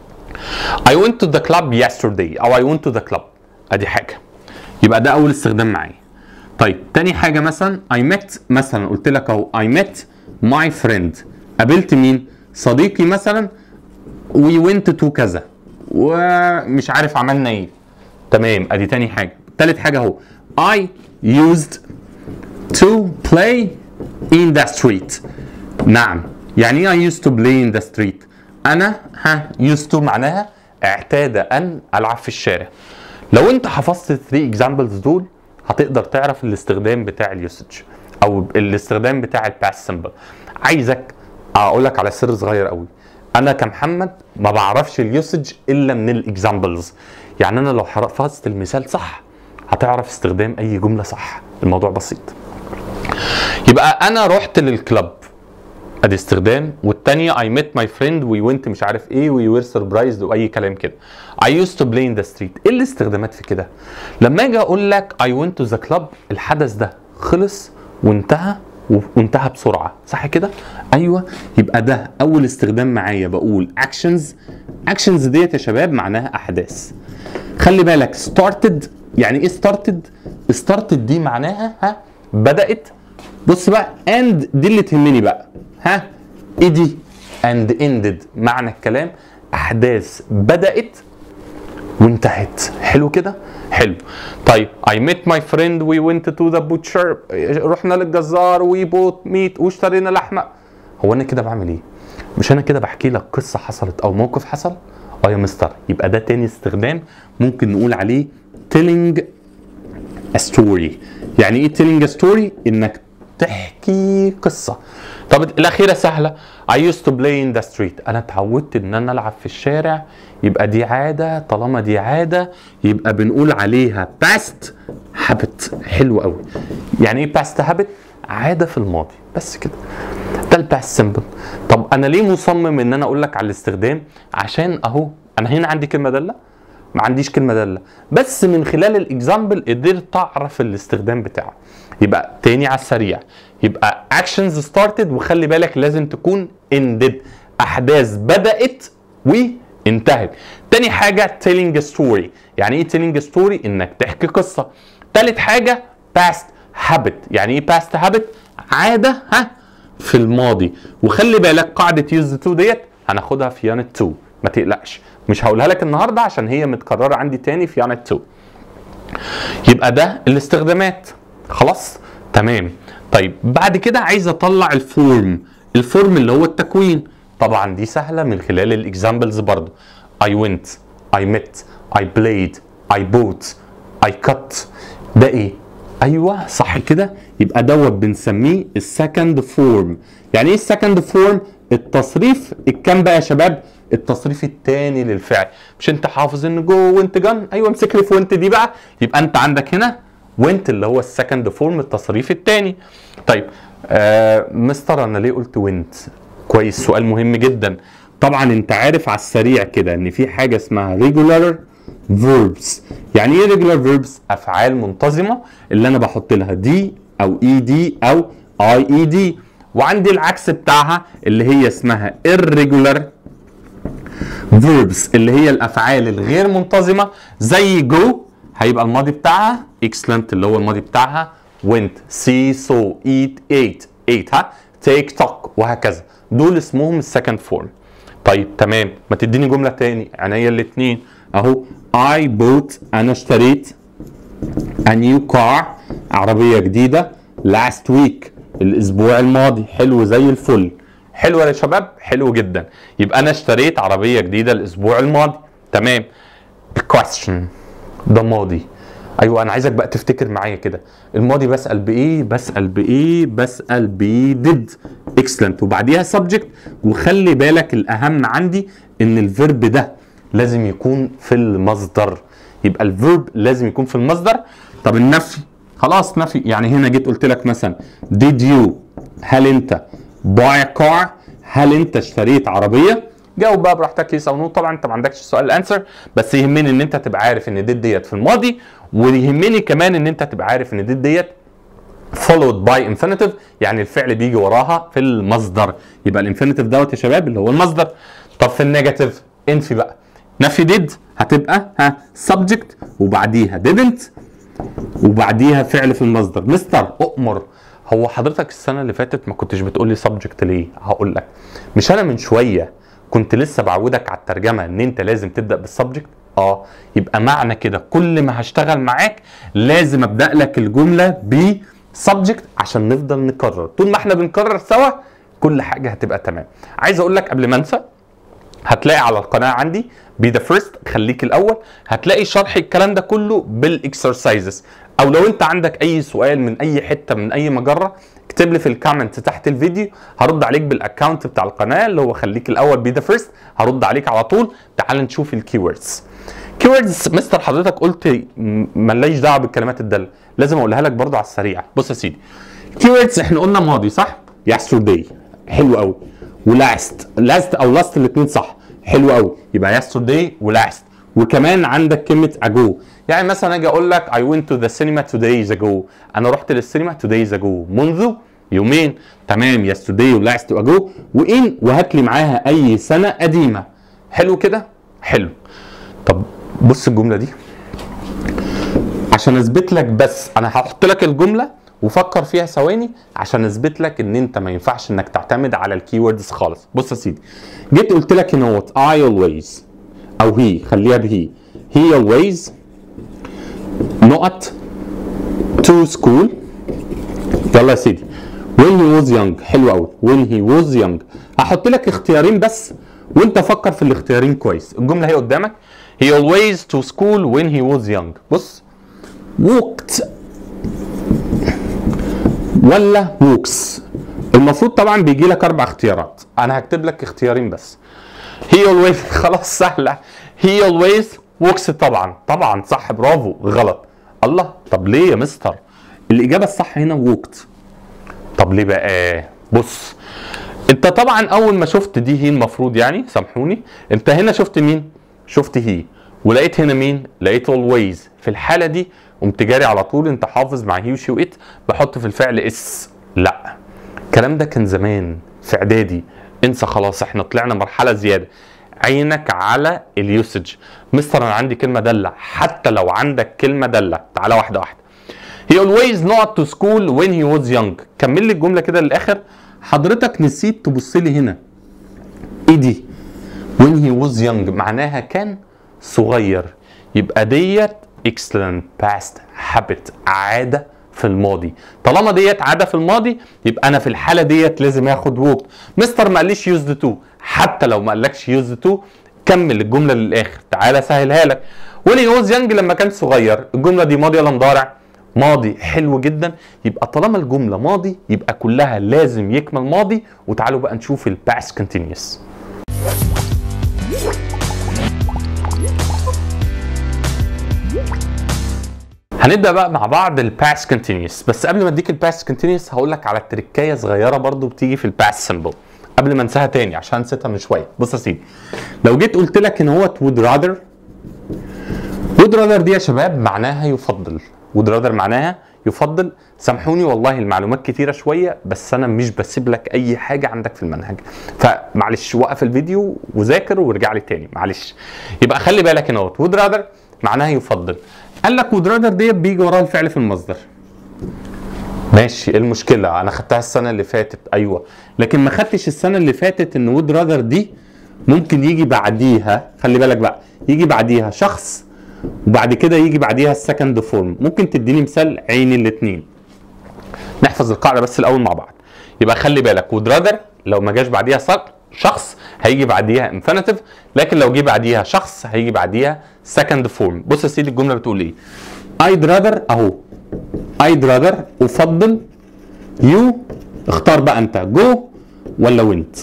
I went to the club yesterday او I went to the club ادي حاجه يبقى ده اول استخدام معايا طيب تاني حاجه مثلا I met مثلا قلت لك اهو I met my friend قابلت مين صديقي مثلا we went to كذا ومش عارف عملنا ايه تمام ادي تاني حاجه تالت حاجه اهو I used to play in the street نعم يعني ايه I used to play in the street انا ها used to معناها اعتاد ان العب في الشارع لو انت حفظت 3 اكزامبلز دول هتقدر تعرف الاستخدام بتاع اليوسج او الاستخدام بتاع الباس سمبل عايزك اقول لك على سر صغير قوي انا كمحمد ما بعرفش اليوسج الا من الاكزامبلز يعني انا لو حفظت المثال صح هتعرف استخدام اي جمله صح الموضوع بسيط يبقى انا رحت للكلب ادي استخدام والتانية I met my friend we went مش عارف ايه we were surprised واي كلام كده I used to play in the street ايه الاستخدامات في كده لما اجي اقول لك I went to the club الحدث ده خلص وانتهى وانتهى بسرعه صح كده ايوه يبقى ده اول استخدام معايا بقول actions actions ديت يا شباب معناها احداث خلي بالك started يعني ايه started started دي معناها ها بدات بص بقى and دي اللي تهمني بقى ها ايه دي and ended معنى الكلام احداث بدات وانتهت حلو كده حلو طيب I met my friend we went to the butcher رحنا للجزار we bought meat واشترينا لحمه هو انا كده بعمل ايه مش انا كده بحكي لك قصه حصلت او موقف حصل اه يا مستر يبقى ده تاني استخدام ممكن نقول عليه telling a story يعني ايه telling a story انك تحكي قصه طب الاخيره سهله I used to play in the street انا اتعودت ان انا العب في الشارع يبقى دي عاده طالما دي عاده يبقى بنقول عليها past habit حلو قوي يعني ايه past habit عاده في الماضي بس كده ده الباست سمبل طب انا ليه مصمم ان انا اقول لك على الاستخدام عشان اهو انا هنا عندي كلمه داله ما عنديش كلمه داله بس من خلال الاكزامبل قدرت اعرف الاستخدام بتاعه يبقى تاني على السريع يبقى actions started وخلي بالك لازم تكون ended احداث بدات وانتهت تاني حاجه telling a story يعني ايه telling a story انك تحكي قصه تالت حاجه past habit يعني ايه past habit عاده ها في الماضي وخلي بالك قاعده use to ديت هناخدها في يانت 2 ما تقلقش مش هقولها لك النهارده عشان هي متكرره عندي تاني في يانت 2 يبقى ده الاستخدامات خلاص تمام طيب بعد كده عايز اطلع الفورم الفورم اللي هو التكوين طبعا دي سهله من خلال الاكزامبلز برضو I went I met I played I bought I cut ده ايه ايوه صح كده يبقى دوت بنسميه السكند فورم يعني ايه السكند فورم التصريف الكام بقى يا شباب التصريف الثاني للفعل مش انت حافظ ان جو وانت جن ايوه امسك لي في وانت دي بقى يبقى انت عندك هنا وانت اللي هو السكند فورم التصريف الثاني طيب آه مستر انا ليه قلت وينت كويس سؤال مهم جدا طبعا انت عارف على السريع كده ان في حاجه اسمها regular verbs يعني ايه regular verbs افعال منتظمه اللي انا بحط لها دي او اي دي او اي اي دي وعندي العكس بتاعها اللي هي اسمها irregular verbs اللي هي الافعال الغير منتظمه زي جو هيبقى الماضي بتاعها excellent اللي هو الماضي بتاعها went see saw eat ate ate ها take talk وهكذا دول اسمهم السكند فورم طيب تمام ما تديني جمله تاني عينيا الاثنين اهو I bought انا اشتريت a new car عربيه جديده last week الاسبوع الماضي حلو زي الفل حلو يا شباب حلو جدا يبقى انا اشتريت عربيه جديده الاسبوع الماضي تمام question ده ماضي ايوه انا عايزك بقى تفتكر معايا كده الماضي بسال بايه بسال بايه بسال ب did excellent وبعديها subject وخلي بالك الاهم عندي ان الفيرب ده لازم يكون في المصدر يبقى الفيرب لازم يكون في المصدر طب النفي خلاص نفي يعني هنا جيت قلت لك مثلا did you هل انت buy a car هل انت اشتريت عربيه جاوب بقى براحتك يس او نو طبعا انت ما عندكش السؤال الانسر بس يهمني ان انت تبقى عارف ان دي ديت في الماضي ويهمني كمان ان انت تبقى عارف ان دي ديت followed by infinitive يعني الفعل بيجي وراها في المصدر يبقى الانفينيتيف دوت يا شباب اللي هو المصدر طب في النيجاتيف انفي بقى نفي did هتبقى ها subject وبعديها didn't وبعديها فعل في المصدر مستر اؤمر هو حضرتك السنه اللي فاتت ما كنتش بتقول لي سبجكت ليه هقول لك مش انا من شويه كنت لسه بعودك على الترجمه ان انت لازم تبدا بالسبجكت اه يبقى معنى كده كل ما هشتغل معاك لازم ابدا لك الجمله ب subject عشان نفضل نكرر طول ما احنا بنكرر سوا كل حاجه هتبقى تمام عايز اقول لك قبل ما انسى هتلاقي على القناه عندي بي ذا فيرست خليك الاول هتلاقي شرح الكلام ده كله بالاكسرسايزز او لو انت عندك اي سؤال من اي حته من اي مجره اكتب لي في الكومنت تحت الفيديو هرد عليك بالاكونت بتاع القناه اللي هو خليك الاول بي ذا فيرست هرد عليك على طول تعال نشوف الكيوردز كيوردز مستر حضرتك قلت م- ماليش دعوه بالكلمات الداله لازم اقولها لك برضو على السريع بص يا سيدي كيوردز احنا قلنا ماضي صح يسترداي حلو قوي ولاست لاست او لاست الاثنين صح حلو قوي يبقى يسترداي ولاست وكمان عندك كلمه اجو يعني مثلا اجي اقول لك I went to the cinema two days ago انا رحت للسينما two days ago منذ يومين تمام yesterday ولاست واجو وان وهات لي معاها اي سنه قديمه حلو كده حلو طب بص الجمله دي عشان اثبت لك بس انا هحط لك الجمله وفكر فيها ثواني عشان اثبت لك ان انت ما ينفعش انك تعتمد على الكيوردز خالص بص يا سيدي جيت قلت لك هنا وات I always او هي خليها بهي he always نقط to school يلا يا سيدي when he was young حلو قوي when he was young هحط لك اختيارين بس وانت فكر في الاختيارين كويس الجمله هي قدامك he always to school when he was young بص walked ولا ووكس المفروض طبعا بيجي لك اربع اختيارات انا هكتب لك اختيارين بس he always خلاص سهله he always walks طبعا طبعا صح برافو غلط الله طب ليه يا مستر الاجابه الصح هنا walked طب ليه بقى بص انت طبعا اول ما شفت دي هي المفروض يعني سامحوني انت هنا شفت مين شفت هي ولقيت هنا مين لقيت always في الحاله دي قمت جاري على طول انت حافظ مع هي وشي وات بحط في الفعل اس لا الكلام ده كان زمان في اعدادي انسى خلاص احنا طلعنا مرحله زياده عينك على اليوسج مستر انا عندي كلمه داله حتى لو عندك كلمه داله تعالى واحده واحده He always not to school when he was young كمل لي الجمله كده للاخر حضرتك نسيت تبص لي هنا ايه دي when he was young معناها كان صغير يبقى ديت excellent past habit عاده في الماضي طالما ديت عاده في الماضي يبقى انا في الحاله ديت لازم اخد وقت مستر ما قاليش يوز تو حتى لو ما قالكش يوز تو كمل الجمله للاخر تعالى سهلها لك ولي يوز يانج لما كان صغير الجمله دي ماضي ولا مضارع ماضي حلو جدا يبقى طالما الجمله ماضي يبقى كلها لازم يكمل ماضي وتعالوا بقى نشوف الباست كونتينيوس هنبدا بقى مع بعض الباست كونتينيوس بس قبل ما اديك الباست كونتينيوس هقول لك على تريكايه صغيره برضو بتيجي في الباست سمبل قبل ما انساها تاني عشان نسيتها من شويه بص يا سيدي لو جيت قلت لك ان هو would rather would rather دي يا شباب معناها يفضل would rather معناها يفضل سامحوني والله المعلومات كتيرة شوية بس أنا مش بسيب لك أي حاجة عندك في المنهج فمعلش وقف الفيديو وذاكر وارجع لي تاني معلش يبقى خلي بالك هنا would rather معناها يفضل قال لك would rather ديت بيجي وراها الفعل في المصدر ماشي ايه المشكلة؟ أنا خدتها السنة اللي فاتت أيوه لكن ما خدتش السنة اللي فاتت إن would rather دي ممكن يجي بعديها خلي بالك بقى يجي بعديها شخص وبعد كده يجي بعديها السكند فورم ممكن تديني مثال عين الاثنين نحفظ القاعده بس الاول مع بعض يبقى خلي بالك would rather لو ما جاش بعديها صق- شخص هيجي بعديها infinitive لكن لو جه بعديها شخص هيجي بعديها second form بص يا سيدي الجمله بتقول ايه I'd rather اهو I'd rather افضل you اختار بقى انت go ولا went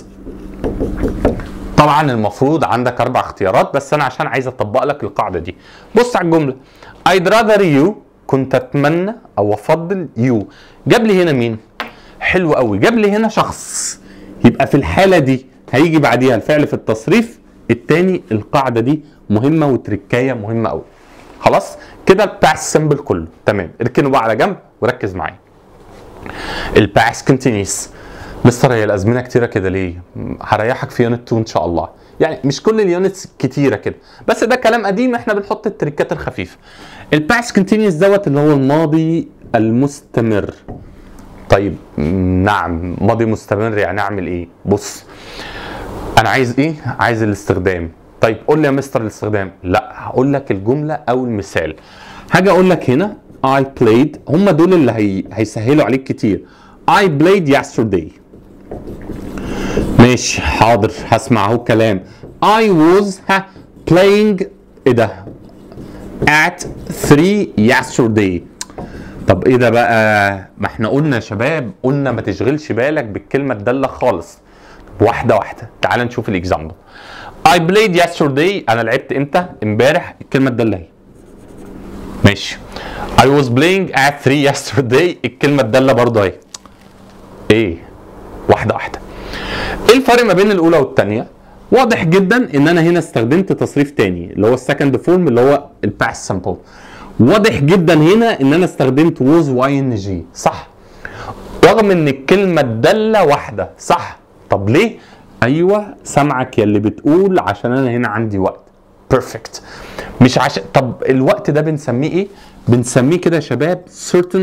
طبعا المفروض عندك اربع اختيارات بس انا عشان عايز اطبق لك القاعده دي بص على الجمله I'd rather you كنت اتمنى او افضل you جاب لي هنا مين حلو قوي جاب لي هنا شخص يبقى في الحاله دي هيجي بعديها الفعل في التصريف التاني القاعده دي مهمه وتركايه مهمه قوي خلاص كده بتاع السمبل كله تمام اركنه بقى على جنب وركز معايا الباس كونتينيوس مستر هي الازمنه كتيره كده ليه؟ هريحك في يونت 2 ان شاء الله يعني مش كل اليونتس كتيره كده بس ده كلام قديم احنا بنحط التريكات الخفيفه الباس كونتينيوس دوت اللي هو الماضي المستمر طيب نعم ماضي مستمر يعني اعمل ايه بص انا عايز ايه عايز الاستخدام طيب قول لي يا مستر الاستخدام لا هقول لك الجمله او المثال هاجي اقول لك هنا I played هم دول اللي هي... هيسهلوا عليك كتير I played yesterday ماشي حاضر هسمع اهو الكلام I was ها playing ايه ده at 3 yesterday طب ايه ده بقى ما احنا قلنا يا شباب قلنا ما تشغلش بالك بالكلمه الداله خالص واحده واحده تعال نشوف الاكزامبل I played yesterday انا لعبت امتى امبارح الكلمه الداله اهي ماشي I was playing at 3 yesterday الكلمه الداله برضه اهي ايه واحده واحده ايه الفرق ما بين الاولى والثانيه واضح جدا ان انا هنا استخدمت تصريف تاني اللي هو السكند فورم اللي هو الباس سامبل واضح جدا هنا ان انا استخدمت ووز واي ان جي صح رغم ان الكلمه الداله واحده صح طب ليه ايوه سامعك يا اللي بتقول عشان انا هنا عندي وقت بيرفكت مش عشان طب الوقت ده بنسميه ايه بنسميه كده يا شباب certain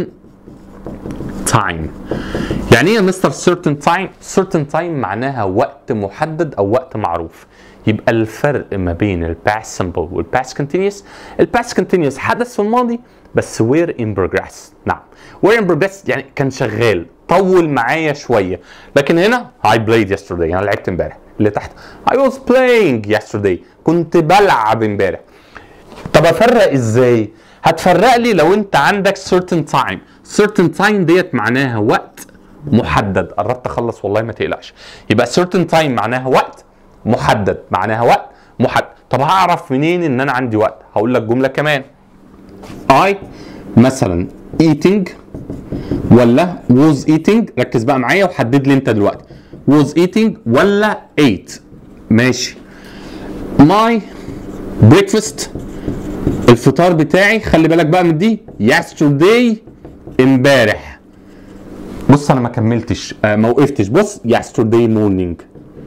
time يعني ايه يا مستر certain time certain time معناها وقت محدد او وقت معروف يبقى الفرق ما بين الباس simple والباس continuous الباس continuous حدث في الماضي بس we're in progress نعم we're in progress يعني كان شغال طول معايا شويه لكن هنا I played yesterday انا لعبت امبارح اللي تحت I was playing yesterday كنت بلعب امبارح طب افرق ازاي هتفرق لي لو انت عندك certain time certain time ديت معناها وقت محدد قربت اخلص والله ما تقلقش يبقى certain time معناها وقت محدد معناها وقت محدد طب هعرف منين ان انا عندي وقت هقول لك جمله كمان I مثلا eating ولا was eating ركز بقى معايا وحدد لي انت دلوقتي was eating ولا ate ماشي my breakfast الفطار بتاعي خلي بالك بقى من دي yesterday امبارح بص انا ما كملتش آه ما وقفتش بص yesterday morning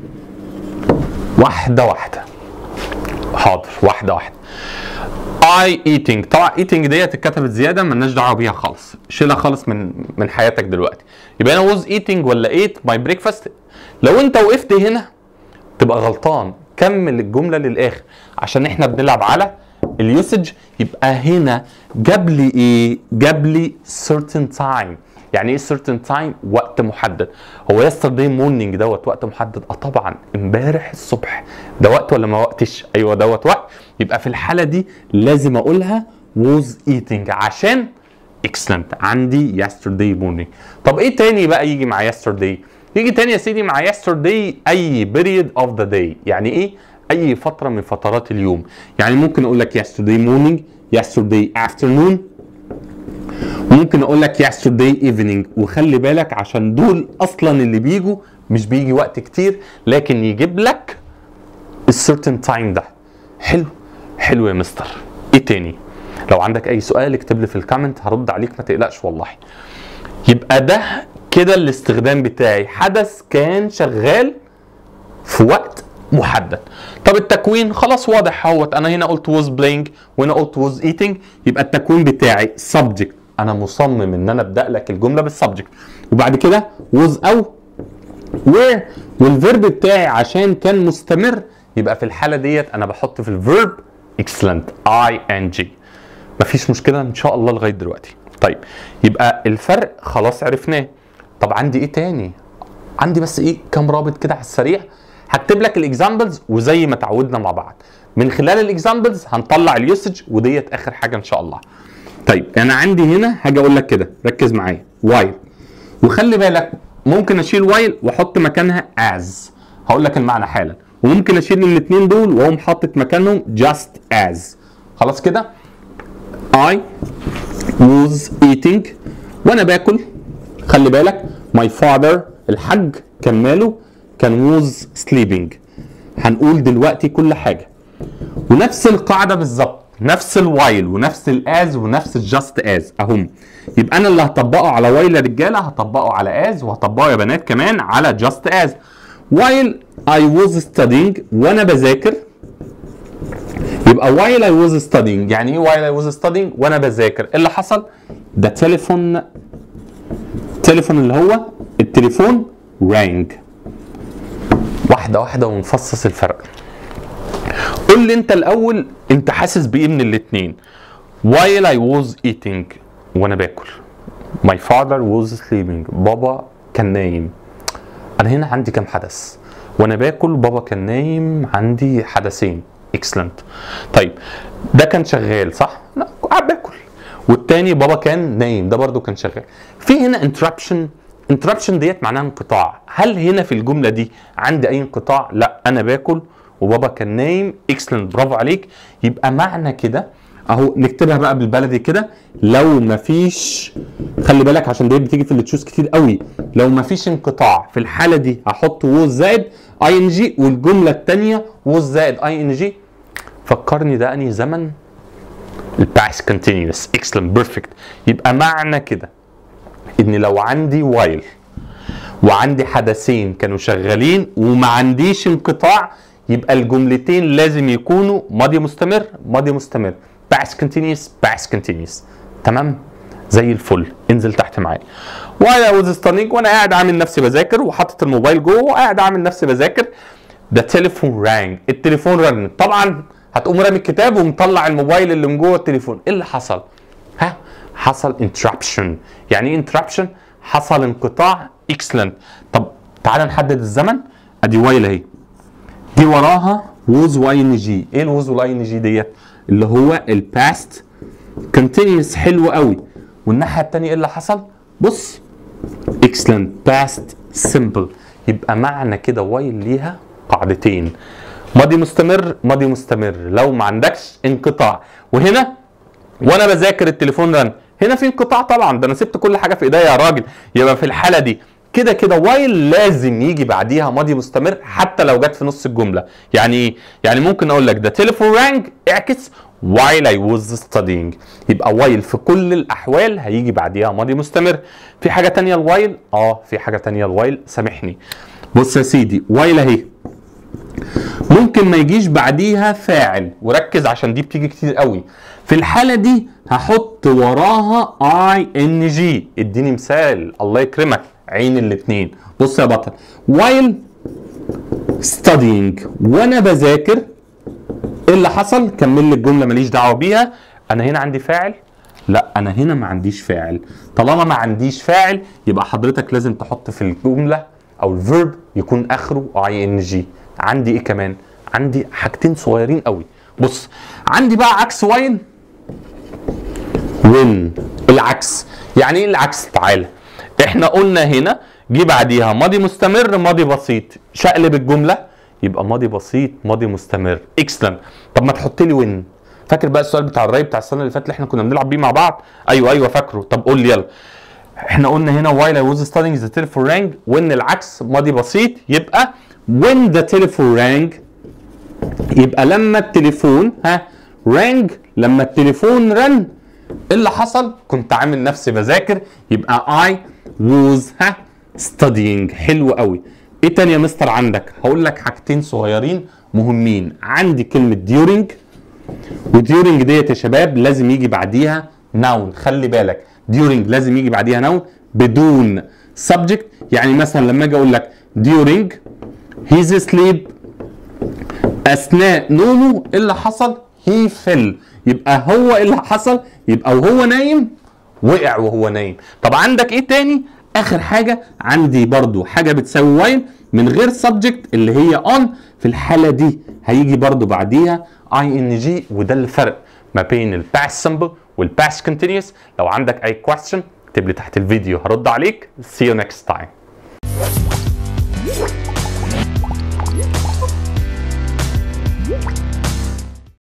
واحده واحده حاضر واحده واحده اي ايتنج طبعا ايتنج ديت اتكتبت زياده مالناش دعوه بيها خالص شيلها خالص من من حياتك دلوقتي يبقى انا was eating ولا ايت ماي بريكفاست لو انت وقفت هنا تبقى غلطان كمل الجمله للاخر عشان احنا بنلعب على اليوسج يبقى هنا جاب لي ايه جاب لي certain time يعني ايه certain time وقت محدد هو yesterday morning دوت وقت محدد اه طبعا امبارح الصبح ده وقت ولا ما وقتش ايوه دوت وقت يبقى في الحاله دي لازم اقولها was eating عشان excellent عندي yesterday morning طب ايه تاني بقى يجي مع yesterday يجي تاني يا سيدي مع yesterday اي period of the day يعني ايه اي فتره من فترات اليوم يعني ممكن اقول لك yesterday morning yesterday afternoon ممكن اقول لك yesterday evening وخلي بالك عشان دول اصلا اللي بيجوا مش بيجي وقت كتير لكن يجيب لك السيرتن تايم ده حلو حلو يا مستر ايه تاني لو عندك اي سؤال اكتب لي في الكومنت هرد عليك ما تقلقش والله يبقى ده كده الاستخدام بتاعي حدث كان شغال في وقت محدد طب التكوين خلاص واضح اهوت انا هنا قلت was playing وهنا قلت was eating يبقى التكوين بتاعي subject انا مصمم ان انا ابدا لك الجمله بالسبجكت وبعد كده was او where والفيرب بتاعي عشان كان مستمر يبقى في الحاله ديت انا بحط في الفيرب excellent I N G مفيش مشكله ان شاء الله لغايه دلوقتي طيب يبقى الفرق خلاص عرفناه طب عندي ايه تاني عندي بس ايه كام رابط كده على السريع هكتب لك الاكزامبلز وزي ما تعودنا مع بعض من خلال الاكزامبلز هنطلع اليوسج وديت اخر حاجه ان شاء الله طيب انا عندي هنا هاجي اقول لك كده ركز معايا وايل وخلي بالك ممكن اشيل وايل واحط مكانها از هقول لك المعنى حالا وممكن اشيل الاثنين دول واقوم حاطط مكانهم just as خلاص كده I was eating وانا باكل خلي بالك my father الحج كان ماله كان was sleeping هنقول دلوقتي كل حاجه ونفس القاعده بالظبط نفس الوايل ونفس الاز ونفس الجاست از اهم يبقى انا اللي هطبقه على وايل يا رجاله هطبقه على از وهطبقه يا بنات كمان على جاست از while I was studying وانا بذاكر يبقى while I was studying يعني ايه while I was studying وانا بذاكر ايه اللي حصل ده تليفون تليفون اللي هو التليفون رانج واحده واحده ونفصص الفرق قول لي انت الاول انت حاسس بايه من الاثنين while I was eating وانا باكل my father was sleeping بابا كان نايم انا هنا عندي كام حدث وانا باكل بابا كان نايم عندي حدثين اكسلنت طيب ده كان شغال صح لا قاعد باكل والتاني بابا كان نايم ده برضو كان شغال في هنا انتربشن انتربشن ديت معناها انقطاع هل هنا في الجمله دي عندي اي انقطاع لا انا باكل وبابا كان نايم اكسلنت برافو عليك يبقى معنى كده اهو نكتبها بقى بالبلدي كده لو مفيش خلي بالك عشان دي بتيجي في التشوز كتير قوي لو مفيش انقطاع في الحاله دي هحط ووز زائد اي ان جي والجمله الثانيه ووز زائد اي ان جي فكرني ده انهي زمن الباس كونتينيوس اكسلنت بيرفكت يبقى معنى كده ان لو عندي وايل وعندي حدثين كانوا شغالين وما عنديش انقطاع يبقى الجملتين لازم يكونوا ماضي مستمر ماضي مستمر باس كونتينيوس باس كونتينيوس تمام زي الفل انزل تحت معايا وانا وز ستانينج وانا قاعد عامل نفسي بذاكر وحاطط الموبايل جوه وقاعد عامل نفسي بذاكر ده تليفون رانج التليفون رن طبعا هتقوم رامي الكتاب ومطلع الموبايل اللي من جوه التليفون ايه اللي حصل ها حصل انتربشن يعني ايه انتربشن حصل انقطاع اكسلنت طب تعال نحدد الزمن ادي وايل اهي دي وراها ووز واي ان جي ايه الووز واي ان جي ديت اللي هو الباست كونتينيوس حلو قوي والناحيه الثانيه ايه اللي حصل بص اكسلنت باست سمبل يبقى معنى كده وايل ليها قاعدتين ماضي مستمر ماضي مستمر لو ما عندكش انقطاع وهنا وانا بذاكر التليفون رن هنا في انقطاع طبعا ده انا سبت كل حاجه في ايديا يا راجل يبقى في الحاله دي كده كده وايل لازم يجي بعديها ماضي مستمر حتى لو جت في نص الجمله يعني ايه يعني ممكن اقول لك ده تليفون رانج اعكس while I was studying يبقى وايل في كل الاحوال هيجي بعديها ماضي مستمر في حاجه تانية الوايل اه في حاجه تانية الوايل سامحني بص يا سيدي وايل اهي ممكن ما يجيش بعديها فاعل وركز عشان دي بتيجي كتير قوي في الحاله دي هحط وراها اي ان جي اديني مثال الله يكرمك عين الاثنين بص يا بطل while studying وانا بذاكر ايه اللي حصل كمل لي الجمله ماليش دعوه بيها انا هنا عندي فاعل لا انا هنا ما عنديش فاعل طالما ما عنديش فاعل يبقى حضرتك لازم تحط في الجمله او الفيرب يكون اخره اي ان جي عندي ايه كمان عندي حاجتين صغيرين قوي بص عندي بقى عكس واين وين العكس يعني ايه العكس تعالى احنا قلنا هنا جه بعديها ماضي مستمر ماضي بسيط شقلب الجمله يبقى ماضي بسيط ماضي مستمر اكسلنت طب ما تحط لي وين فاكر بقى السؤال بتاع الراي بتاع السنه اللي فاتت اللي احنا كنا بنلعب بيه مع بعض ايوه ايوه فاكره طب قول لي يلا احنا قلنا هنا while I was studying the telephone rang when العكس ماضي بسيط يبقى when the telephone rang يبقى لما التليفون ها rang لما التليفون رن ايه اللي حصل كنت عامل نفسي بذاكر يبقى I was ها studying حلو قوي ايه تاني يا مستر عندك هقول لك حاجتين صغيرين مهمين عندي كلمة during وديورنج ديت يا شباب لازم يجي بعديها ناون خلي بالك during لازم يجي بعديها ناون بدون subject يعني مثلا لما اجي اقول لك during his sleep اثناء نومه ايه اللي حصل he fell يبقى هو ايه اللي حصل يبقى وهو نايم وقع وهو نايم طب عندك ايه تاني اخر حاجه عندي برضو حاجه بتساوي وايل من غير subject اللي هي on في الحاله دي هيجي برضو بعديها اي ان جي وده الفرق ما بين الباس سمبل والباست continuous لو عندك اي question اكتب لي تحت الفيديو هرد عليك see you next time